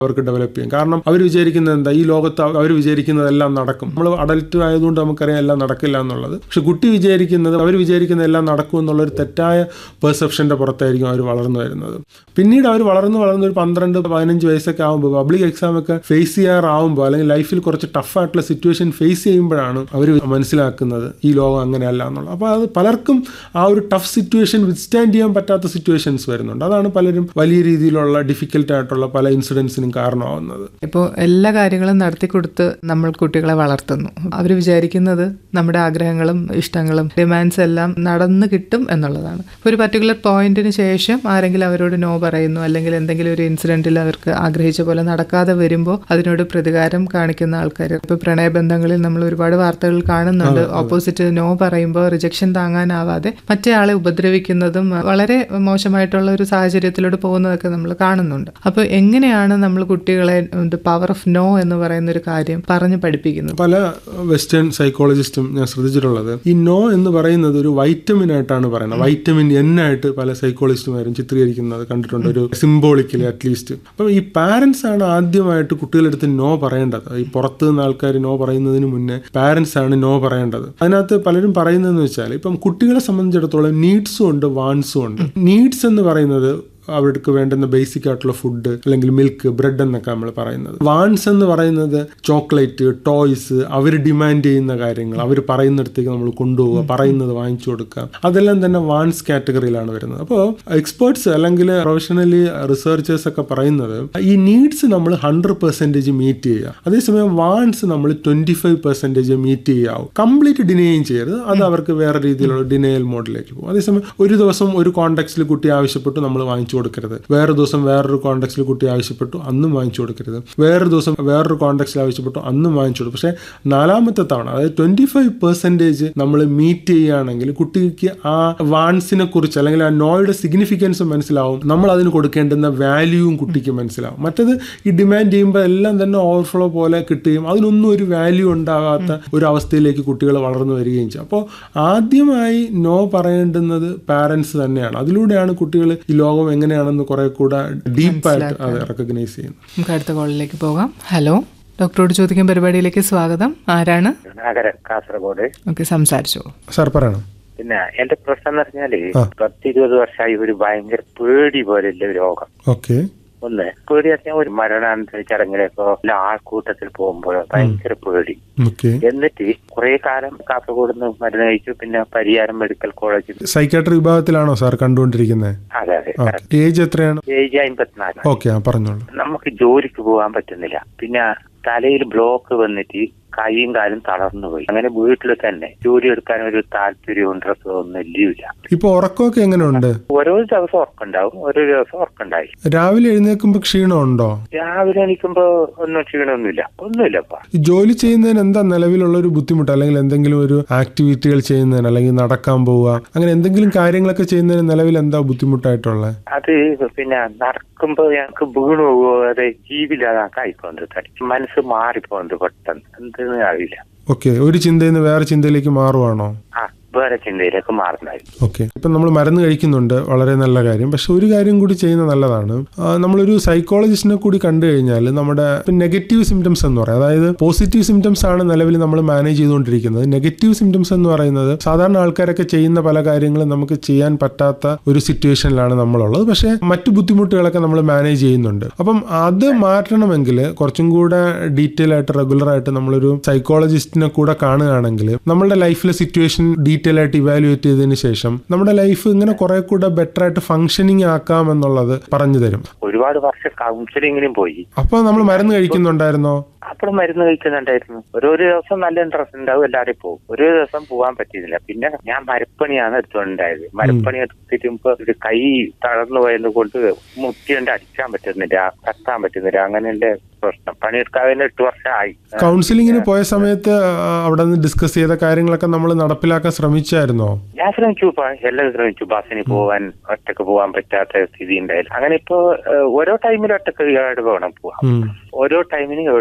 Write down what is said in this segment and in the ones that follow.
അവർക്ക് ഡെവലപ്പ് ചെയ്യും കാരണം അവർ വിചാരിക്കുന്നത് എന്താ ഈ ലോകത്ത് അവർ വിചാരിക്കുന്നതെല്ലാം നടക്കും നമ്മൾ അഡൽട്ട് ആയതുകൊണ്ട് നമുക്കറിയാം എല്ലാം നടക്കില്ല എന്നുള്ളത് പക്ഷെ കുട്ടി വിചാരിക്കുന്നത് അവർ വിചാരിക്കുന്ന എല്ലാം നടക്കും എന്നുള്ള ഒരു തെറ്റായ പെർസെപ്ഷൻ്റെ പുറത്തായിരിക്കും അവർ വളർന്നു വരുന്നത് പിന്നീട് അവർ വളർന്ന് വളർന്ന് ഒരു പന്ത്രണ്ട് പതിനഞ്ച് വയസ്സൊക്കെ ആകുമ്പോൾ പബ്ലിക് എക്സാം ഒക്കെ ഫേസ് ചെയ്യാറാവുമ്പോൾ അല്ലെങ്കിൽ ലൈഫിൽ കുറച്ച് ടഫായിട്ടുള്ള സിറ്റുവേഷൻ ഫേസ് ചെയ്യുമ്പോഴാണ് അവർ മനസ്സിലാക്കുന്നത് ഈ ലോകം അങ്ങനെയല്ല എന്നുള്ളത് അപ്പോൾ അത് പലർക്കും ആ ഒരു ടഫ് സിറ്റുവേഷൻ വിത്ത്സ്റ്റാൻഡ് ചെയ്യാൻ പറ്റാത്ത സിറ്റുവേഷൻസ് വരുന്നുണ്ട് അതാണ് പലരും വലിയ രീതിയിലുള്ള ഡിഫിക്കൽട്ട് ആയിട്ടുള്ള പല ഇൻസിഡൻസിനും കാരണമാവുന്നത് ഇപ്പോൾ എല്ലാ കാര്യങ്ങളും നടത്തിക്കൊടുത്ത് നമ്മൾ കുട്ടികളെ വളർത്തുന്നു അവർ വിചാരിക്കുന്നത് നമ്മുടെ ആഗ്രഹങ്ങളും ഇഷ്ടങ്ങളും ഡിമാൻഡ്സ് എല്ലാം നടന്നു കിട്ടും എന്നുള്ളതാണ് ഇപ്പോൾ ഒരു പർട്ടിക്കുലർ പോയിന്റിന് ശേഷം ആരെങ്കിലും അവരോട് നോ പറയുന്നു അല്ലെങ്കിൽ എന്തെങ്കിലും ഒരു ഇൻസിഡന്റിൽ അവർക്ക് ആഗ്രഹിച്ച പോലെ നടക്കാതെ വരുമ്പോൾ അതിനോട് പ്രതികാരം കാണിക്കുന്ന ആൾക്കാർ ഇപ്പോൾ പ്രണയബന്ധങ്ങളിൽ നമ്മൾ ഒരുപാട് വാർത്തകൾ കാണുന്നുണ്ട് ഓപ്പോസിറ്റ് നോ പറയുമ്പോൾ റിജക്ഷൻ താങ്ങാനാവാതെ മറ്റേ ആളെ ഉപദ്രവിക്കുന്നതും വളരെ മോശമായിട്ടുള്ള ഒരു സാഹചര്യത്തിലൂടെ പോകുന്നതൊക്കെ നമ്മൾ കാണുന്നുണ്ട് അപ്പോൾ എങ്ങനെയാണ് നമ്മൾ കുട്ടികളെ പവർ ഓഫ് നോ എന്ന് പറയുന്ന ഒരു കാര്യം പറഞ്ഞു പഠിപ്പിക്കുന്നത് പല വെസ്റ്റേൺ സൈക്കോളജിസ്റ്റും ഞാൻ ശ്രദ്ധിച്ചിട്ടുള്ളത് ഈ നോ എന്ന് പറയുന്നത് ഒരു വൈറ്റമിൻ ആയിട്ടാണ് പറയുന്നത് വൈറ്റമിൻ എൻ ആയിട്ട് പല സൈക്കോളജിസ്റ്റുമാരും ചിത്രീകരിക്കുന്നത് കണ്ടിട്ടുണ്ട് ഒരു സിംബോളിക്കലി അറ്റ്ലീസ്റ്റ് അപ്പം ഈ പാരൻസ് ആണ് ആദ്യമായിട്ട് കുട്ടികളെടുത്ത് നോ പറയേണ്ടത് ഈ പുറത്ത് നിന്ന് ആൾക്കാർ നോ പറയുന്നതിന് മുന്നേ പാരൻസ് ആണ് നോ പറയേണ്ടത് അതിനകത്ത് പലരും പറയുന്നതെന്ന് വെച്ചാൽ ഇപ്പം കുട്ടികളെ സംബന്ധിച്ചിടത്തോളം നീഡ്സും ഉണ്ട് വാൺസും ഉണ്ട് നീഡ്സ് എന്ന് പറയുന്നത് അവർക്ക് വേണ്ടുന്ന ബേസിക് ആയിട്ടുള്ള ഫുഡ് അല്ലെങ്കിൽ മിൽക്ക് ബ്രെഡ് എന്നൊക്കെ നമ്മൾ പറയുന്നത് വാൺസ് എന്ന് പറയുന്നത് ചോക്ലേറ്റ് ടോയ്സ് അവർ ഡിമാൻഡ് ചെയ്യുന്ന കാര്യങ്ങൾ അവർ പറയുന്നിടത്തേക്ക് നമ്മൾ കൊണ്ടുപോവുക പറയുന്നത് വാങ്ങിച്ചു കൊടുക്കുക അതെല്ലാം തന്നെ വാൺസ് കാറ്റഗറിയിലാണ് വരുന്നത് അപ്പോൾ എക്സ്പേർട്സ് അല്ലെങ്കിൽ പ്രൊഫഷണലി റിസർച്ചേഴ്സ് ഒക്കെ പറയുന്നത് ഈ നീഡ്സ് നമ്മൾ ഹൺഡ്രഡ് പെർസെൻറ്റേജ് മീറ്റ് ചെയ്യുക അതേസമയം വാൺസ് നമ്മൾ ട്വന്റി ഫൈവ് പെർസെൻറ്റേജ് മീറ്റ് ചെയ്യാവും കംപ്ലീറ്റ് ഡിനേയും ചെയ്യരുത് അത് അവർക്ക് വേറെ രീതിയിലുള്ള ഡിനയൽ മോഡിലേക്ക് പോകും അതേസമയം ഒരു ദിവസം ഒരു കോണ്ടെക്സ്റ്റിൽ കുട്ടി ആവശ്യപ്പെട്ടു നമ്മൾ വാങ്ങിച്ചു കൊടുക്കരുത് വേറെ ദിവസം വേറൊരു കോണ്ടെക്സ്റ്റിൽ കുട്ടി ആവശ്യപ്പെട്ടു അന്നും വാങ്ങിച്ചു കൊടുക്കരുത് വേറൊരു ദിവസം വേറൊരു കോണ്ടെക്സ്റ്റിൽ ആവശ്യപ്പെട്ടു അന്നും വാങ്ങിച്ചു കൊടുക്കും പക്ഷേ നാലാമത്തെ തവണ അതായത് ട്വന്റി ഫൈവ് പെർസെൻറ്റേജ് നമ്മൾ മീറ്റ് ചെയ്യുകയാണെങ്കിൽ കുട്ടിക്ക് ആ വാൺസിനെ കുറിച്ച് അല്ലെങ്കിൽ ആ നോയുടെ സിഗ്നിഫിക്കൻസ് മനസ്സിലാവും നമ്മൾ അതിന് കൊടുക്കേണ്ടുന്ന വാല്യൂവും കുട്ടിക്ക് മനസ്സിലാവും മറ്റത് ഈ ഡിമാൻഡ് ചെയ്യുമ്പോൾ എല്ലാം തന്നെ ഓവർഫ്ലോ പോലെ കിട്ടുകയും അതിനൊന്നും ഒരു വാല്യൂ ഉണ്ടാകാത്ത ഒരു അവസ്ഥയിലേക്ക് കുട്ടികൾ വളർന്നു വരികയും ചെയ്യും അപ്പോൾ ആദ്യമായി നോ പറയേണ്ടുന്നത് പാരൻസ് തന്നെയാണ് അതിലൂടെയാണ് കുട്ടികൾ ഈ ലോകം എങ്ങനെയാണെന്ന് കുറെ കൂടെ ഡീപ്പായിട്ട് അത് റെക്കഗ്നൈസ് ചെയ്യുന്നത് നമുക്ക് അടുത്ത കോളിലേക്ക് പോകാം ഹലോ ഡോക്ടറോട് ചോദിക്കാൻ പരിപാടിയിലേക്ക് സ്വാഗതം ആരാണ് നഗരം കാസർഗോഡ് ഓക്കെ സംസാരിച്ചോളൂ സാർ പറയണം പിന്നെ എന്റെ പ്രശ്നം എന്ന് പറഞ്ഞാല് പത്ത് ഇരുപത് വർഷമായി ഒരു ഭയങ്കര പേടി പോലെയുള്ള ഒരു രോഗം ഓക്കെ ഒന്ന് പേടി പറഞ്ഞാൽ ഒരു മരണാനന്തര ചടങ്ങിലേക്കോ അല്ല ആൾക്കൂട്ടത്തിൽ പോകുമ്പോഴോ ഭയങ്കര പേടി ഓക്കെ എന്നിട്ട് കുറെ കാലം കാസർഗോഡ് നിന്ന് മരുന്ന് കഴിച്ചു പിന്നെ പരിയാരം മെഡിക്കൽ കോളേജിൽ സൈക്കാട്രി വിഭാഗത്തിലാണോ സാർ കണ്ടുകൊണ്ടിരിക്കുന്നത് അതെ അതെ ഏജ് എത്രയാണ് ഏജ് അമ്പത്തിനാല് ഓക്കെ ആ പറഞ്ഞോളൂ നമുക്ക് ജോലിക്ക് പോകാൻ പറ്റുന്നില്ല പിന്നെ തലയിൽ ബ്ലോക്ക് വന്നിട്ട് കൈയും കാലും തളർന്നു പോയി അങ്ങനെ വീട്ടിൽ തന്നെ ജോലി എടുക്കാൻ ഒരു താല്പര്യവും ഡ്രസ്സോ ഒന്നും ഇല്ല ഇപ്പൊ ഉറക്കമൊക്കെ എങ്ങനെയുണ്ട് ഓരോ ദിവസം ഉറക്കുണ്ടാവും ഓരോ ദിവസം ഉറക്കുണ്ടായി രാവിലെ എഴുന്നേൽക്കുമ്പോൾ ക്ഷീണമുണ്ടോ രാവിലെ എണീക്കുമ്പോ ഒന്നും ക്ഷീണമൊന്നുമില്ല ഒന്നുമില്ലപ്പാ ഈ ജോലി ചെയ്യുന്നതിന് എന്താ നിലവിലുള്ള ഒരു ബുദ്ധിമുട്ട് അല്ലെങ്കിൽ എന്തെങ്കിലും ഒരു ആക്ടിവിറ്റികൾ ചെയ്യുന്നതിന് അല്ലെങ്കിൽ നടക്കാൻ പോവുക അങ്ങനെ എന്തെങ്കിലും കാര്യങ്ങളൊക്കെ ചെയ്യുന്നതിന് നിലവിൽ എന്താ ബുദ്ധിമുട്ടായിട്ടുള്ളത് അത് പിന്നെ നടക്കുമ്പോ ഞങ്ങൾക്ക് വീണു പോവോ അതെ ജീവില്ലാതാക്കായിപ്പോണ്ട് തടി മനസ്സ് മാറിപ്പോണ്ട് പെട്ടെന്ന് എന്തെന്ന് അറിയില്ല ഓക്കെ ഒരു ചിന്തയിൽ നിന്ന് വേറെ ചിന്തയിലേക്ക് മാറുവാണോ ആ വേറെ ചിന്തയിലേക്ക് മാറുന്നായി ഓക്കെ ഇപ്പം നമ്മൾ മരുന്ന് കഴിക്കുന്നുണ്ട് വളരെ നല്ല കാര്യം പക്ഷെ ഒരു കാര്യം കൂടി ചെയ്യുന്നത് നല്ലതാണ് ആ, നമ്മളൊരു സൈക്കോളജിസ്റ്റിനെ കൂടി കണ്ടു കഴിഞ്ഞാൽ നമ്മുടെ നെഗറ്റീവ് സിംറ്റംസ് എന്ന് പറയും അതായത് പോസിറ്റീവ് സിംറ്റംസ് ആണ് നിലവിൽ നമ്മൾ മാനേജ് ചെയ്തുകൊണ്ടിരിക്കുന്നത് നെഗറ്റീവ് സിംറ്റംസ് എന്ന് പറയുന്നത് സാധാരണ ആൾക്കാരൊക്കെ ചെയ്യുന്ന പല കാര്യങ്ങളും നമുക്ക് ചെയ്യാൻ പറ്റാത്ത ഒരു സിറ്റുവേഷനിലാണ് നമ്മളുള്ളത് പക്ഷേ മറ്റു ബുദ്ധിമുട്ടുകളൊക്കെ നമ്മൾ മാനേജ് ചെയ്യുന്നുണ്ട് അപ്പം അത് മാറ്റണമെങ്കിൽ കുറച്ചും കൂടെ ഡീറ്റെയിൽ ആയിട്ട് റെഗുലർ ആയിട്ട് നമ്മളൊരു സൈക്കോളജിസ്റ്റിനെ കൂടെ കാണുകയാണെങ്കിൽ നമ്മളുടെ ലൈഫിലെ സിറ്റുവേഷൻ ഡീറ്റെയിൽ ആയിട്ട് ഇവാലുവേറ്റ് ചെയ്തതിന് ശേഷം നമ്മുടെ ലൈഫ് ഇങ്ങനെ കുറെ കൂടെ ബെറ്റർ ആയിട്ട് ഫങ്ഷനിങ് ആക്കാം എന്നുള്ളത് പറഞ്ഞു തരും ഒരുപാട് വർഷം കൗൺസിലിങ്ങിനും പോയി അപ്പൊ നമ്മൾ മരുന്ന് കഴിക്കുന്നുണ്ടായിരുന്നോ അപ്പോഴും മരുന്ന് കഴിക്കുന്നുണ്ടായിരുന്നു ഓരോരോ ദിവസം നല്ല ഇൻട്രസ്റ്റ് ഉണ്ടാവും എല്ലാവരും പോകും ഒരു ദിവസം പോകാൻ പറ്റിയില്ല പിന്നെ ഞാൻ മരപ്പണിയാണ് എടുത്തുകൊണ്ടായത് മരപ്പണി എടുത്തിട്ടുമ്പോ ഒരു കൈ തളർന്നു പോയത് കൊണ്ട് മുട്ടിയുണ്ട് അടിക്കാൻ പറ്റുന്നില്ല കത്താൻ പറ്റുന്നില്ല അങ്ങനെ എന്റെ പ്രശ്നം പണിയെടുക്കാതെ എട്ട് വർഷമായി കൗൺസിലിങ്ങിന് പോയ സമയത്ത് ആ, അവിടെ നിന്ന് ഡിസ്കസ് ചെയ്ത കാര്യങ്ങളൊക്കെ നമ്മൾ നടപ്പിലാക്കാൻ ശ്രമിച്ചായിരുന്നോ ഞാൻ ശ്രമിച്ചു ഇപ്പൊ എല്ലാം ശ്രമിച്ചു ബസ്സിന് പോവാൻ ഒറ്റക്ക് പോവാൻ പറ്റാത്ത സ്ഥിതി ഉണ്ടായില്ല അങ്ങനെ ഇപ്പോ ഏഹ്, ഓരോ ടൈമിലും ഒറ്റക്ക് എവിടെ വേണം പോവാം ഉം. ഓരോ ടൈമിനും എവിടെയും പോവാൻ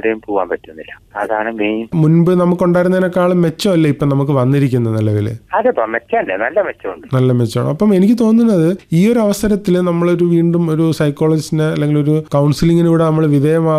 പറ്റുന്നില്ല അതാണ് മെയിൻ മുൻപ് നമുക്കുണ്ടായിരുന്നതിനേക്കാളും മെച്ചമല്ലേ ഇപ്പം നമുക്ക് വന്നിരിക്കുന്ന നിലവിൽ അതിപ്പോ മെച്ചല്ലേ നല്ല മെച്ചമുണ്ട് നല്ല മെച്ചമാണ് അപ്പം എനിക്ക് തോന്നുന്നത് ഈ ഒരു അവസരത്തിൽ നമ്മളൊരു വീണ്ടും ഒരു സൈക്കോളജിസ്റ്റിനെ അല്ലെങ്കിൽ ഒരു കൗൺസിലിങ്ങിന് കൂടെ നമ്മൾ വിധേയമാ